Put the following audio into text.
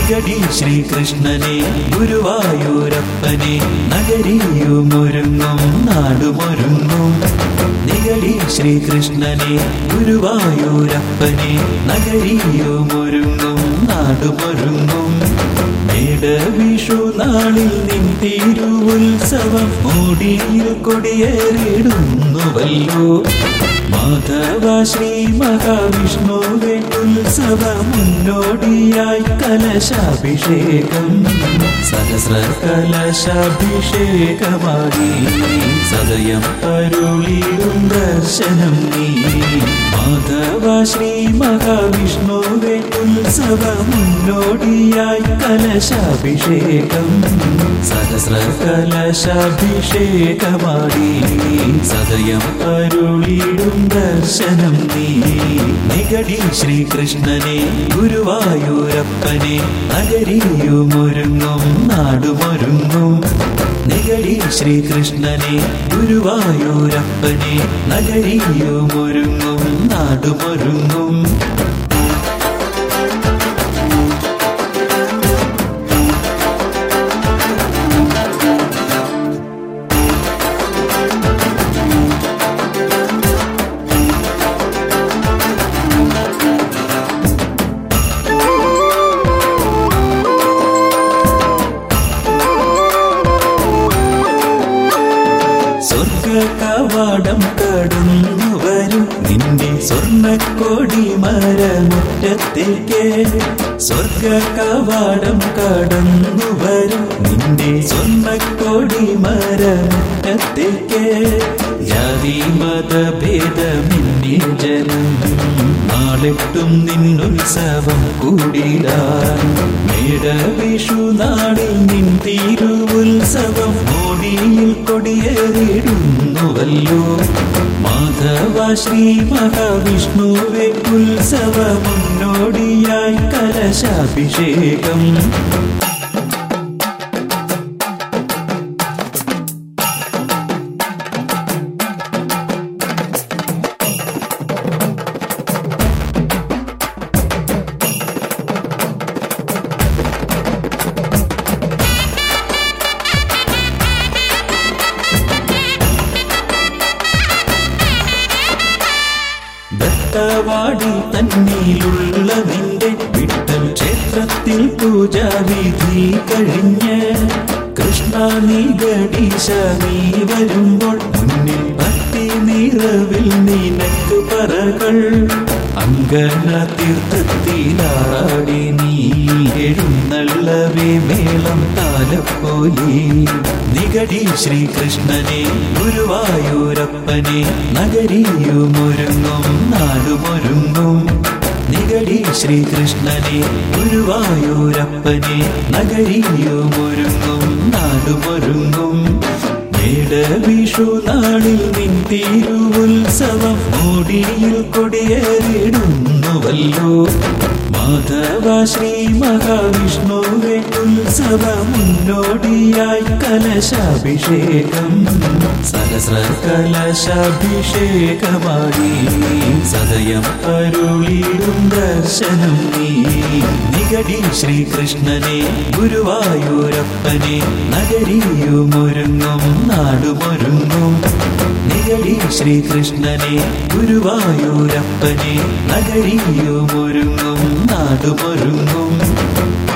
നിഗടി ശ്രീകൃഷ്ണനെ ഗുരുവായൂരപ്പനെ നഗരിയുമൊരുങ്ങും നാടുമൊരുങ്ങും നിഗടി ശ്രീകൃഷ്ണനെ ഗുരുവായൂരപ്പനെ നഗരിയുമൊരുങ്ങും നാടുമൊരുങ്ങും മേടവിഷു നാളിൽ നിൻ തിരുവുത്സവം ഓടിയിൽ കൊടിയേറിടുന്നുവല്ലോ മാധവ ശ്രീ മഹാവിഷ്ണുവെ ഉത്സവ മുന്നോടിയായി കലശാഭിഷേകം സഹസ്ര കലശാഭിഷേകമായി സദയം അരുളിയും ദർശനം നീ മാധവ ശ്രീ മഹാവിഷ്ണുവെ ഉത്സവ മുന്നോടിയായി കലശാഭിഷേകം സഹസ്ര കലശാഭിഷേകമായി സദയം അരുളിടും ദർശനം നീ നിഗടി ശ്രീകൃഷ്ണനെ ഗുരുവായൂരപ്പനെ നഗരിയുമൊരുങ്ങും നാടുമൊരുങ്ങും നിഗടി ശ്രീകൃഷ്ണനെ ഗുരുവായൂരപ്പനെ നഗരിയുമൊരുങ്ങും നാടുമൊരുങ്ങും സ്വർഗ കവാടം കടന്നു വരും നിന്റെ സ്വർണ്ണക്കോടി മരമുറ്റത്തേക്ക് സ്വർഗ കവാടം കടന്നു വരും നിന്റെ സ്വർണ്ണക്കോടി മരമുറ്റത്തേക്ക് ജാതി മതഭേദമിന്നി ജനം നാളെട്ടും നിന്നുത്സവം കൂടിടാൻ മേടവിഷു നാളിൽ നിൻ തിരുവുത്സവം ഓടിയിൽ കൊടിയേറിടുന്നുവല്ലോ മാധവ ശ്രീ മഹാവിഷ്ണുവെ ഉത്സവ മുന്നോടിയായി കലശാഭിഷേകം ദത്തവാടി തന്നിലുള്ള നിന്റെ വിട്ടൽ ക്ഷേത്രത്തിൽ പൂജാവിധി കഴിഞ്ഞ് കൃഷ്ണ നീ ഗണീശ നീ വരുമ്പോൾ മുന്നിൽ ഭക്തി നിറവിൽ നിനക്ക് പറകൾ അങ്കണ തീർത്ഥത്തിലാടി നീ എഴുന്നള്ളവേ മേളം താലപ്പോലി നിഗടി ശ്രീകൃഷ്ണനെ ഗുരുവായൂരപ്പനെ നഗരിയുമൊരുങ്ങും നാടുമൊരുങ്ങും നിഗടി ശ്രീകൃഷ്ണനെ ഗുരുവായൂരപ്പനെ നഗരിയുമൊരുങ്ങും നാടുമൊരുങ്ങും മേടവിഷു നാളിൽ നിൻ തിരുവുത്സവം ഓടിയിൽ കൊടിയേറിടുന്നുവല്ലോ മാധവ ശ്രീ മഹാവിഷ്ണുവെ ഉത്സവ മുന്നോടിയായി കലശാഭിഷേകം സഹസ്ര കലശാഭിഷേകമായി സദയം അരുളിടും ദർശനം നീ നിഗടി ശ്രീകൃഷ്ണനെ ഗുരുവായൂരപ്പനെ നഗരിയുമൊരുങ്ങും നാടുമൊരുങ്ങും നിഗടി ശ്രീകൃഷ്ണനെ ഗുരുവായൂരപ്പനെ നഗരിയുമൊരുങ്ങും നാടുമൊരുങ്ങും